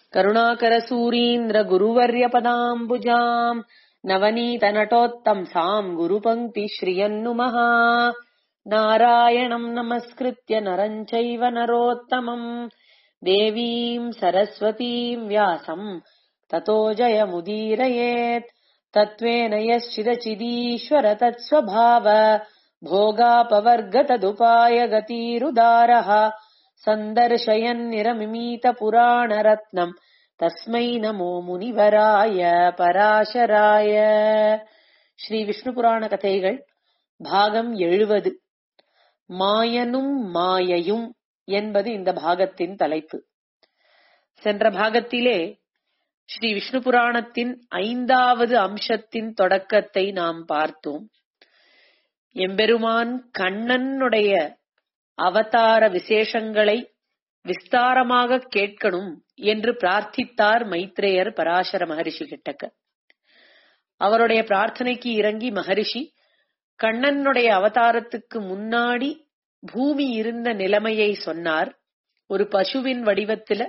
करुणाकरसूरीन्द्रगुरुवर्यपदाम्बुजाम् नवनीतनटोत्तंसाम् गुरुपङ्क्तिश्रियन्नुमः नारायणम् नमस्कृत्य नरम् चैव नरोत्तमम् देवीम् सरस्वतीम् व्यासम् ततो जयमुदीरयेत् तत्त्वेन यश्चिदचिदीश्वर तत्स्वभाव भोगापवर्गतदुपाय गतिरुदारः सन्दर्शयन्निरमिमीतपुराणरत्नम् तस्मै नमो முனிவராய பராசராய ஸ்ரீ விஷ்ணு புராண கதைகள் பாகம் எழுவது மாயனும் மாயையும் என்பது இந்த பாகத்தின் தலைப்பு சென்ற பாகத்திலே ஸ்ரீ விஷ்ணு புராணத்தின் ஐந்தாவது அம்சத்தின் தொடக்கத்தை நாம் பார்த்தோம் எம்பெருமான் கண்ணனுடைய அவதார விசேஷங்களை விஸ்தாரமாக கேட்கணும் என்று பிரார்த்தித்தார் மைத்ரேயர் பராசர மகரிஷி கிட்டக்க அவருடைய பிரார்த்தனைக்கு இறங்கி மகரிஷி கண்ணனுடைய அவதாரத்துக்கு முன்னாடி பூமி இருந்த நிலைமையை சொன்னார் ஒரு பசுவின் வடிவத்தில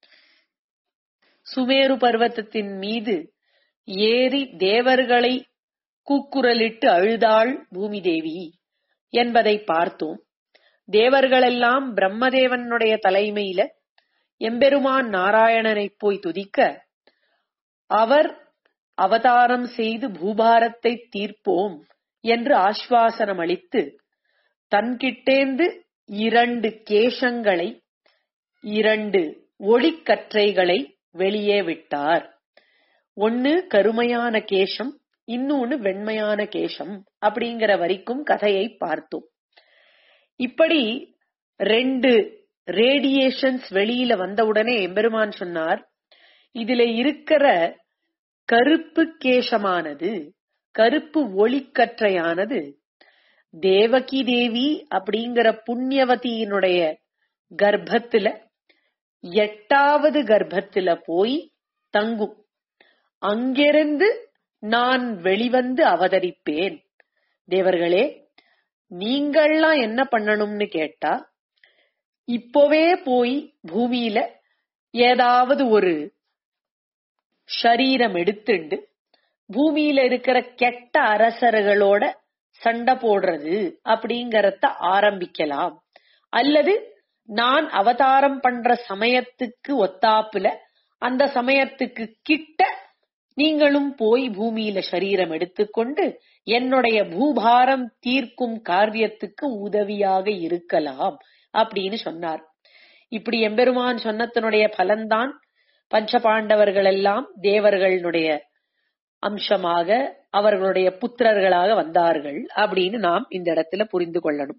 சுமேரு பர்வத்தத்தின் மீது ஏறி தேவர்களை கூக்குரலிட்டு அழுதாள் பூமி தேவி என்பதை பார்த்தோம் தேவர்களெல்லாம் பிரம்மதேவனுடைய தலைமையில எம்பெருமான் நாராயணனை போய் துதிக்க அவர் அவதாரம் செய்து பூபாரத்தை தீர்ப்போம் என்று ஆஸ்வாசனம் அளித்து தன்கிட்டேந்து இரண்டு கேசங்களை இரண்டு ஒளிக்கற்றைகளை வெளியே விட்டார் ஒன்னு கருமையான கேசம் இன்னொன்னு வெண்மையான கேசம் அப்படிங்கிற வரைக்கும் கதையை பார்த்தோம் இப்படி ரெண்டு ரேடியேஷன்ஸ் வெளியில வந்தவுடனே எம்பெருமான் சொன்னார் இதுல இருக்கிற கருப்பு கேசமானது கருப்பு ஒளிக்கற்றையானது தேவகி தேவி அப்படிங்கிற புண்ணியவதியினுடைய கர்ப்பத்துல எட்டாவது கர்ப்பத்துல போய் தங்கும் அங்கிருந்து நான் வெளிவந்து அவதரிப்பேன் தேவர்களே நீங்கள்லாம் என்ன பண்ணணும்னு கேட்டா இப்போவே போய் பூமியில ஏதாவது ஒரு ஷரீரம் எடுத்துண்டு பூமியில இருக்கிற கெட்ட அரசர்களோட சண்டை போடுறது அப்படிங்கறத ஆரம்பிக்கலாம் அல்லது நான் அவதாரம் பண்ற சமயத்துக்கு ஒத்தாப்புல அந்த சமயத்துக்கு கிட்ட நீங்களும் போய் பூமியில சரீரம் எடுத்துக்கொண்டு என்னுடைய பூபாரம் தீர்க்கும் காரியத்துக்கு உதவியாக இருக்கலாம் அப்படின்னு சொன்னார் இப்படி எம்பெருமான் சொன்னதனுடைய பலன்தான் பஞ்சபாண்டவர்கள் எல்லாம் தேவர்களுடைய அம்சமாக அவர்களுடைய புத்திரர்களாக வந்தார்கள் அப்படின்னு நாம் இந்த இடத்துல புரிந்து கொள்ளணும்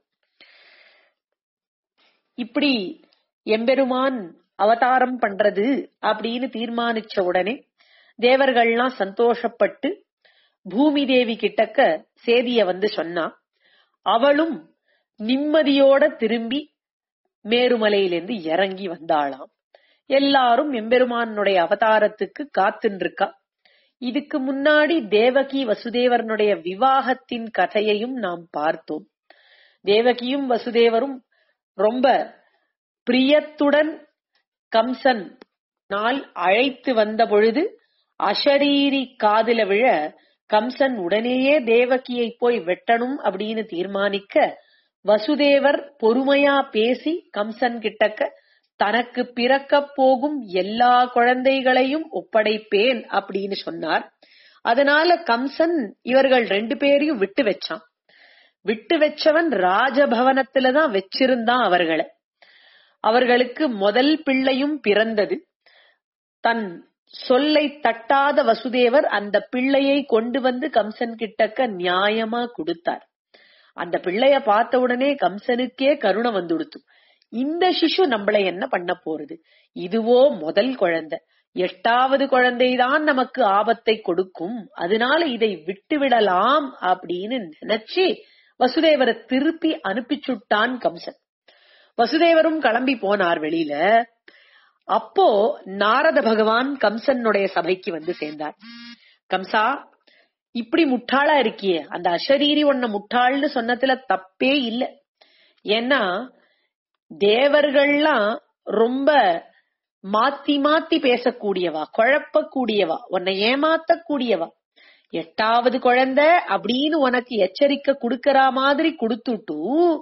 இப்படி எம்பெருமான் அவதாரம் பண்றது அப்படின்னு தீர்மானிச்ச உடனே தேவர்கள்லாம் சந்தோஷப்பட்டு பூமி தேவி கிட்டக்க சேதிய வந்து சொன்னா அவளும் நிம்மதியோட திரும்பி மேருமலையிலிருந்து இறங்கி வந்தாளாம் எல்லாரும் எம்பெருமானுடைய அவதாரத்துக்கு காத்துருக்கா இதுக்கு முன்னாடி தேவகி வசுதேவரனுடைய விவாகத்தின் கதையையும் நாம் பார்த்தோம் தேவகியும் வசுதேவரும் ரொம்ப பிரியத்துடன் கம்சன் நாள் அழைத்து வந்த பொழுது அஷரீரி காதுல விழ கம்சன் உடனேயே தேவகியை போய் வெட்டணும் அப்படின்னு தீர்மானிக்க வசுதேவர் பொறுமையா பேசி கம்சன் கிட்டக்க தனக்கு பிறக்க போகும் எல்லா குழந்தைகளையும் ஒப்படைப்பேன் அப்படின்னு சொன்னார் அதனால கம்சன் இவர்கள் ரெண்டு பேரையும் விட்டு வச்சான் விட்டு வச்சவன் ராஜபவனத்துலதான் வச்சிருந்தான் அவர்களை அவர்களுக்கு முதல் பிள்ளையும் பிறந்தது தன் சொல்லை தட்டாத வசுதேவர் அந்த பிள்ளையை கொண்டு வந்து கம்சன் கிட்டக்க நியாயமா கொடுத்தார் அந்த பிள்ளைய பார்த்த உடனே கம்சனுக்கே கருணை வந்துடுத்து இந்த சிசு நம்மளை என்ன பண்ண போறது இதுவோ முதல் குழந்தை எட்டாவது குழந்தைதான் நமக்கு ஆபத்தை கொடுக்கும் அதனால இதை விட்டுவிடலாம் அப்படின்னு நினைச்சு வசுதேவரை திருப்பி அனுப்பிச்சுட்டான் கம்சன் வசுதேவரும் கிளம்பி போனார் வெளியில அப்போ நாரத பகவான் கம்சனுடைய சபைக்கு வந்து சேர்ந்தார் கம்சா இப்படி முட்டாளா இருக்கியே அந்த அஷரீரி உன்ன முட்டாள்னு சொன்னதுல தப்பே இல்ல ஏன்னா தேவர்கள்லாம் ரொம்ப மாத்தி மாத்தி பேசக்கூடியவா குழப்பக்கூடியவா உன்னை ஏமாத்தக்கூடியவா எட்டாவது குழந்தை அப்படின்னு உனக்கு எச்சரிக்கை கொடுக்கற மாதிரி கொடுத்துட்டு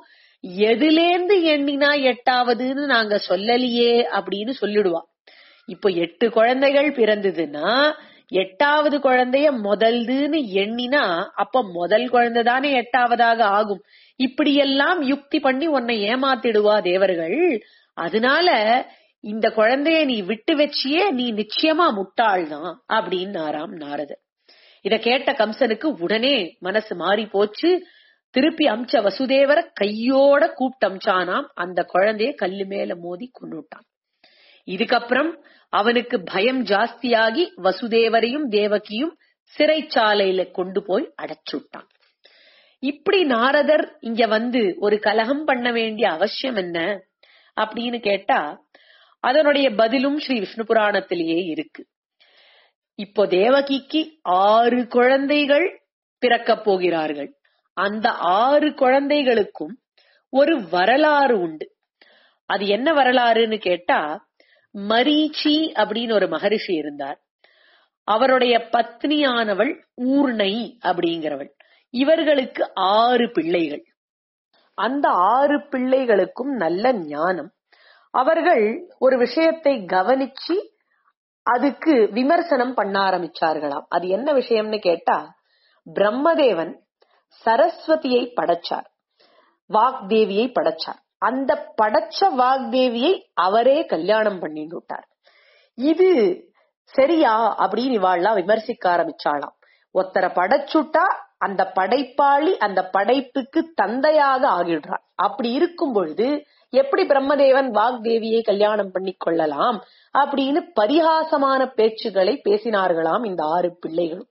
எதுலேந்து எண்ணினா எட்டாவதுன்னு நாங்க சொல்லலையே அப்படின்னு சொல்லிடுவா இப்போ எட்டு குழந்தைகள் பிறந்ததுன்னா எட்டாவது குழந்தைய முதல்துன்னு எண்ணினா அப்ப முதல் குழந்தை தானே எட்டாவதாக ஆகும் இப்படியெல்லாம் யுக்தி பண்ணி உன்னை ஏமாத்திடுவா தேவர்கள் அதனால இந்த குழந்தைய நீ விட்டு வச்சியே நீ நிச்சயமா முட்டாள்தான் அப்படின்னாராம் நாரதர் இத கேட்ட கம்சனுக்கு உடனே மனசு மாறி போச்சு திருப்பி அம்ச வசுதேவர கையோட கூப்பிட்டு அம்சானாம் அந்த குழந்தைய கல்லு மேல மோதி கொண்டுட்டான் இதுக்கப்புறம் அவனுக்கு பயம் ஜாஸ்தியாகி வசுதேவரையும் தேவகியும் சிறைச்சாலையில கொண்டு போய் அடைச்சுட்டான் இப்படி நாரதர் இங்க வந்து ஒரு கலகம் பண்ண வேண்டிய அவசியம் என்ன அப்படின்னு கேட்டா அதனுடைய பதிலும் ஸ்ரீ விஷ்ணு புராணத்திலேயே இருக்கு இப்போ தேவகிக்கு ஆறு குழந்தைகள் பிறக்கப் போகிறார்கள் அந்த ஆறு குழந்தைகளுக்கும் ஒரு வரலாறு உண்டு அது என்ன வரலாறுன்னு கேட்டா மரீச்சி அப்படின்னு ஒரு மகரிஷி இருந்தார் அவருடைய பத்னியானவள் ஊர்ணை அப்படிங்கிறவள் இவர்களுக்கு ஆறு பிள்ளைகள் அந்த ஆறு பிள்ளைகளுக்கும் நல்ல ஞானம் அவர்கள் ஒரு விஷயத்தை கவனிச்சு அதுக்கு விமர்சனம் பண்ண ஆரம்பிச்சார்களாம் அது என்ன விஷயம்னு கேட்டா பிரம்மதேவன் சரஸ்வதியை படைச்சார் வாக்தேவியை படைச்சார் அந்த படைச்ச வாக்தேவியை அவரே கல்யாணம் பண்ணிட்டு விட்டார் இது சரியா அப்படின்னு இவாள்லாம் விமர்சிக்க ஆரம்பிச்சாளாம் ஒருத்தரை படைச்சுட்டா அந்த படைப்பாளி அந்த படைப்புக்கு தந்தையாக ஆகிடுறார் அப்படி இருக்கும் பொழுது எப்படி பிரம்மதேவன் வாக்தேவியை கல்யாணம் பண்ணி கொள்ளலாம் அப்படின்னு பரிகாசமான பேச்சுகளை பேசினார்களாம் இந்த ஆறு பிள்ளைகளும்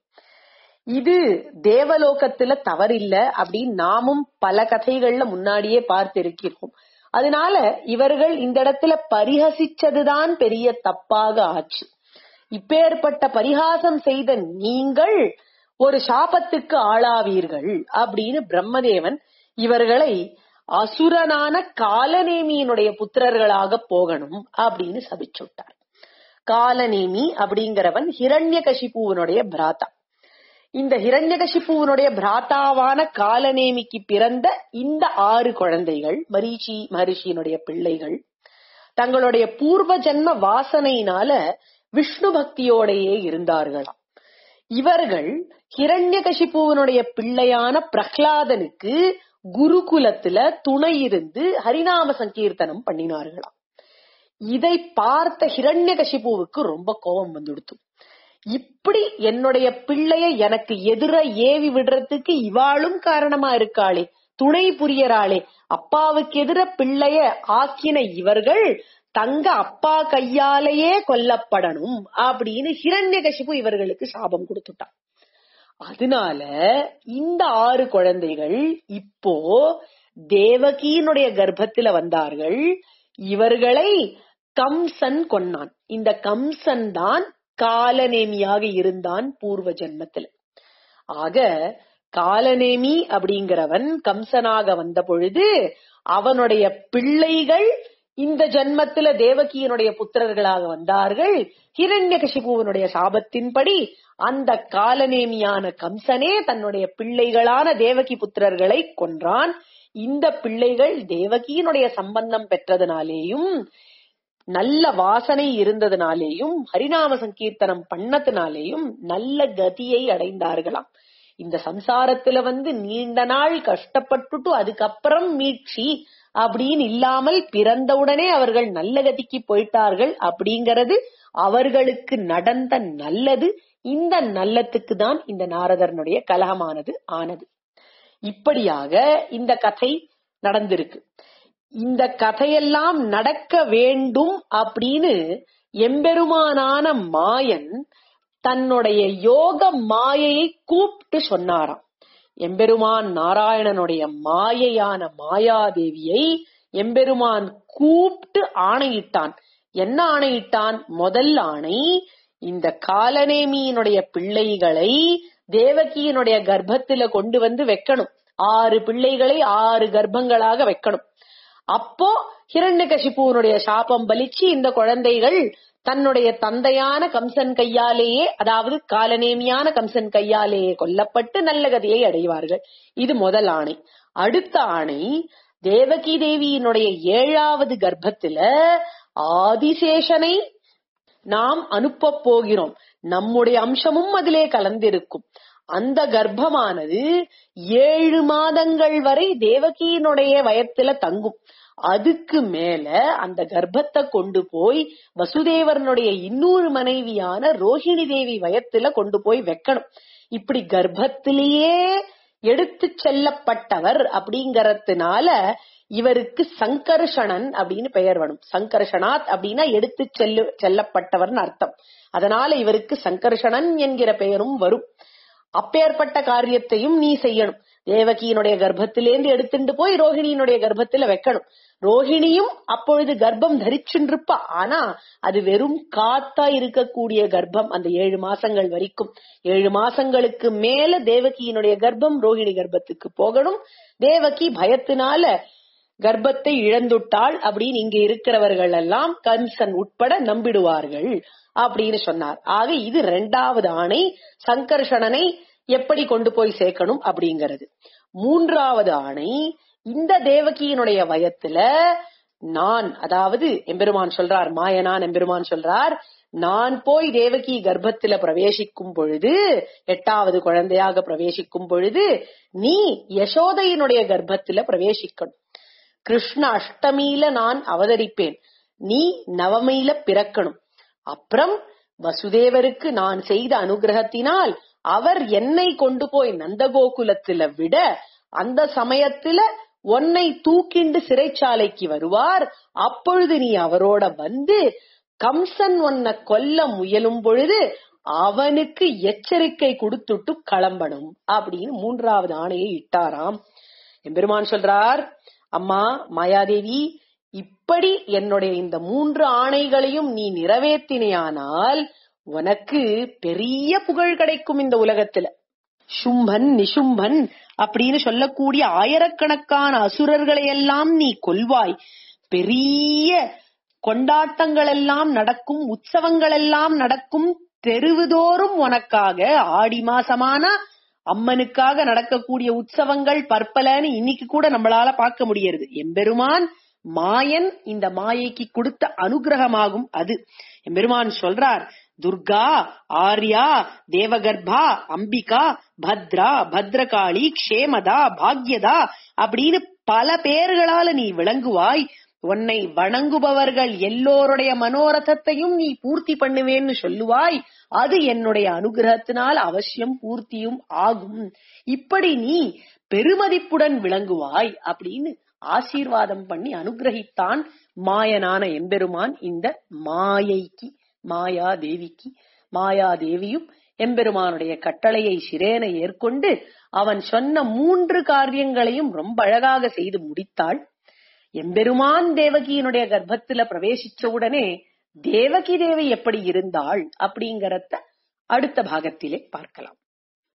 இது தேவலோகத்துல தவறில்ல அப்படின்னு நாமும் பல கதைகள்ல முன்னாடியே பார்த்திருக்கிறோம் அதனால இவர்கள் இந்த இடத்துல பரிஹசிச்சதுதான் பெரிய தப்பாக ஆச்சு இப்பேற்பட்ட பரிகாசம் செய்த நீங்கள் ஒரு சாபத்துக்கு ஆளாவீர்கள் அப்படின்னு பிரம்மதேவன் இவர்களை அசுரனான காலநேமியினுடைய புத்திரர்களாக போகணும் அப்படின்னு சபிச்சுட்டார் காலநேமி அப்படிங்கிறவன் ஹிரண்ய கசிபுவனுடைய பிராத்தா இந்த ஹிரண்யகசிப்புவனுடைய பிராத்தாவான காலநேமிக்கு பிறந்த இந்த ஆறு குழந்தைகள் மரீச்சி மகரிஷியினுடைய பிள்ளைகள் தங்களுடைய பூர்வ ஜன்ம வாசனையினால விஷ்ணு பக்தியோடையே இருந்தார்களாம் இவர்கள் ஹிரண்யகசிப்புவனுடைய பிள்ளையான பிரஹ்லாதனுக்கு குருகுலத்துல துணை இருந்து ஹரிநாம சங்கீர்த்தனம் பண்ணினார்களாம் இதை பார்த்த ஹிரண்யகசிப்புவுக்கு ரொம்ப கோபம் வந்துடுத்து இப்படி என்னுடைய பிள்ளைய எனக்கு எதிர ஏவி விடுறதுக்கு இவாளும் காரணமா இருக்காளே துணை புரியறாளே அப்பாவுக்கு எதிர பிள்ளைய ஆக்கின இவர்கள் தங்க அப்பா கையாலேயே கொல்லப்படணும் அப்படின்னு ஹிரண்யகசிபு இவர்களுக்கு சாபம் கொடுத்துட்டான் அதனால இந்த ஆறு குழந்தைகள் இப்போ தேவகியினுடைய கர்ப்பத்துல வந்தார்கள் இவர்களை கம்சன் கொன்னான் இந்த கம்சன் தான் காலநேமியாக இருந்தான் பூர்வ ஜென்மத்தில் ஆக காலநேமி அப்படிங்கிறவன் கம்சனாக வந்த பொழுது அவனுடைய பிள்ளைகள் இந்த ஜென்மத்துல தேவகியனுடைய புத்திரர்களாக வந்தார்கள் ஹிரண்யகசிபுவனுடைய சாபத்தின்படி அந்த காலநேமியான கம்சனே தன்னுடைய பிள்ளைகளான தேவகி புத்திரர்களை கொன்றான் இந்த பிள்ளைகள் தேவகியினுடைய சம்பந்தம் பெற்றதுனாலேயும் நல்ல வாசனை இருந்ததுனாலேயும் ஹரிநாம சங்கீர்த்தனம் பண்ணதுனாலேயும் நல்ல கதியை அடைந்தார்களாம் இந்த சம்சாரத்துல வந்து நீண்ட நாள் கஷ்டப்பட்டுட்டு அதுக்கப்புறம் மீட்சி அப்படின்னு இல்லாமல் பிறந்தவுடனே அவர்கள் நல்ல கதிக்கு போயிட்டார்கள் அப்படிங்கறது அவர்களுக்கு நடந்த நல்லது இந்த நல்லத்துக்கு தான் இந்த நாரதனுடைய கலகமானது ஆனது இப்படியாக இந்த கதை நடந்திருக்கு இந்த கதையெல்லாம் நடக்க வேண்டும் அப்படின்னு எம்பெருமானான மாயன் தன்னுடைய யோக மாயையை கூப்பிட்டு சொன்னாராம் எம்பெருமான் நாராயணனுடைய மாயையான மாயாதேவியை எம்பெருமான் கூப்பிட்டு ஆணையிட்டான் என்ன ஆணையிட்டான் முதல் ஆணை இந்த காலநேமியினுடைய பிள்ளைகளை தேவகியினுடைய கர்ப்பத்துல கொண்டு வந்து வைக்கணும் ஆறு பிள்ளைகளை ஆறு கர்ப்பங்களாக வைக்கணும் அப்போ ஹிரண்யகசிபுவனுடைய சாபம் பலிச்சு இந்த குழந்தைகள் தன்னுடைய தந்தையான கம்சன் கையாலேயே அதாவது காலநேமியான கம்சன் கையாலேயே கொல்லப்பட்டு நல்ல கதியை அடைவார்கள் இது முதல் ஆணை அடுத்த ஆணை தேவகி தேவியினுடைய ஏழாவது கர்ப்பத்துல ஆதிசேஷனை நாம் அனுப்பப் போகிறோம் நம்முடைய அம்சமும் அதிலே கலந்திருக்கும் அந்த கர்ப்பமானது ஏழு மாதங்கள் வரை தேவகியினுடைய வயத்துல தங்கும் அதுக்கு மேல அந்த கர்ப்பத்தை கொண்டு போய் வசுதேவரனுடைய இன்னொரு மனைவியான ரோஹிணி தேவி வயத்துல கொண்டு போய் வைக்கணும் இப்படி கர்ப்பத்திலேயே எடுத்து செல்லப்பட்டவர் அப்படிங்கறதுனால இவருக்கு சங்கர்ஷணன் அப்படின்னு பெயர் வேணும் சங்கர்ஷனாத் அப்படின்னா எடுத்து செல்லு செல்லப்பட்டவர்னு அர்த்தம் அதனால இவருக்கு சங்கர்ஷணன் என்கிற பெயரும் வரும் அப்பேற்பட்ட காரியத்தையும் நீ செய்யணும் தேவகியினுடைய கர்ப்பத்திலேந்து எடுத்துட்டு போய் ரோஹிணியினுடைய கர்ப்பத்துல வைக்கணும் ரோஹிணியும் அப்பொழுது கர்ப்பம் தரிச்சுருப்பா ஆனா அது வெறும் காத்தா இருக்கக்கூடிய கர்ப்பம் அந்த ஏழு மாசங்கள் வரைக்கும் ஏழு மாசங்களுக்கு மேல தேவகியினுடைய கர்ப்பம் ரோஹிணி கர்ப்பத்துக்கு போகணும் தேவகி பயத்தினால கர்ப்பத்தை இழந்துட்டாள் அப்படின்னு இங்க இருக்கிறவர்கள் எல்லாம் கம்சன் உட்பட நம்பிடுவார்கள் அப்படின்னு சொன்னார் ஆக இது ரெண்டாவது ஆணை சங்கர்ஷணனை எப்படி கொண்டு போய் சேர்க்கணும் அப்படிங்கிறது மூன்றாவது ஆணை இந்த தேவகியினுடைய வயத்துல நான் அதாவது எம்பெருமான் சொல்றார் மாயனான் எம்பெருமான் சொல்றார் நான் போய் தேவகி கர்ப்பத்துல பிரவேசிக்கும் பொழுது எட்டாவது குழந்தையாக பிரவேசிக்கும் பொழுது நீ யசோதையினுடைய கர்ப்பத்துல பிரவேசிக்கணும் கிருஷ்ண அஷ்டமியில நான் அவதரிப்பேன் நீ நவமியில பிறக்கணும் அப்புறம் வசுதேவருக்கு நான் செய்த அனுகிரகத்தினால் அவர் என்னை கொண்டு போய் நந்தகோகுலத்துல விட அந்த சமயத்துல உன்னை தூக்கிண்டு சிறைச்சாலைக்கு வருவார் அப்பொழுது நீ அவரோட வந்து கம்சன் உன்னை கொல்ல முயலும் பொழுது அவனுக்கு எச்சரிக்கை கொடுத்துட்டு கிளம்பணும் அப்படின்னு மூன்றாவது ஆணையை இட்டாராம் எம்பெருமான் சொல்றார் அம்மா மாயாதேவி இப்படி என்னுடைய இந்த மூன்று ஆணைகளையும் நீ நிறைவேற்றினையானால் உனக்கு பெரிய புகழ் கிடைக்கும் இந்த உலகத்துல சும்பன் நிசும்பன் அப்படின்னு சொல்லக்கூடிய ஆயிரக்கணக்கான அசுரர்களை எல்லாம் நீ கொல்வாய் பெரிய கொண்டாட்டங்கள் எல்லாம் நடக்கும் உற்சவங்கள் எல்லாம் நடக்கும் தெருவுதோறும் உனக்காக ஆடி மாசமானா அம்மனுக்காக நடக்கக்கூடிய உற்சவங்கள் பற்பலன்னு இன்னைக்கு கூட நம்மளால பார்க்க முடியறது எம்பெருமான் மாயன் இந்த மாயைக்கு கொடுத்த அனுகிரகமாகும் அது எம்பெருமான் சொல்றார் துர்கா ஆர்யா தேவகர்பா அம்பிகா பத்ரா பத்ரகாளி க்ஷேமதா பாக்யதா அப்படின்னு பல பேர்களால நீ விளங்குவாய் உன்னை வணங்குபவர்கள் எல்லோருடைய மனோரதத்தையும் நீ பூர்த்தி பண்ணுவேன்னு சொல்லுவாய் அது என்னுடைய அனுகிரகத்தினால் அவசியம் பூர்த்தியும் ஆகும் இப்படி நீ பெருமதிப்புடன் விளங்குவாய் அப்படின்னு ஆசீர்வாதம் பண்ணி அனுகிரகித்தான் மாயனான எம்பெருமான் இந்த மாயைக்கு மாயா தேவிக்கு மாயா தேவியும் எம்பெருமானுடைய கட்டளையை சிரேன ஏற்கொண்டு அவன் சொன்ன மூன்று காரியங்களையும் ரொம்ப அழகாக செய்து முடித்தாள் எம்பெருமான் தேவகியினுடைய கர்ப்பத்துல பிரவேசிச்ச உடனே தேவகி தேவி எப்படி இருந்தாள் அப்படிங்கறத அடுத்த பாகத்திலே பார்க்கலாம்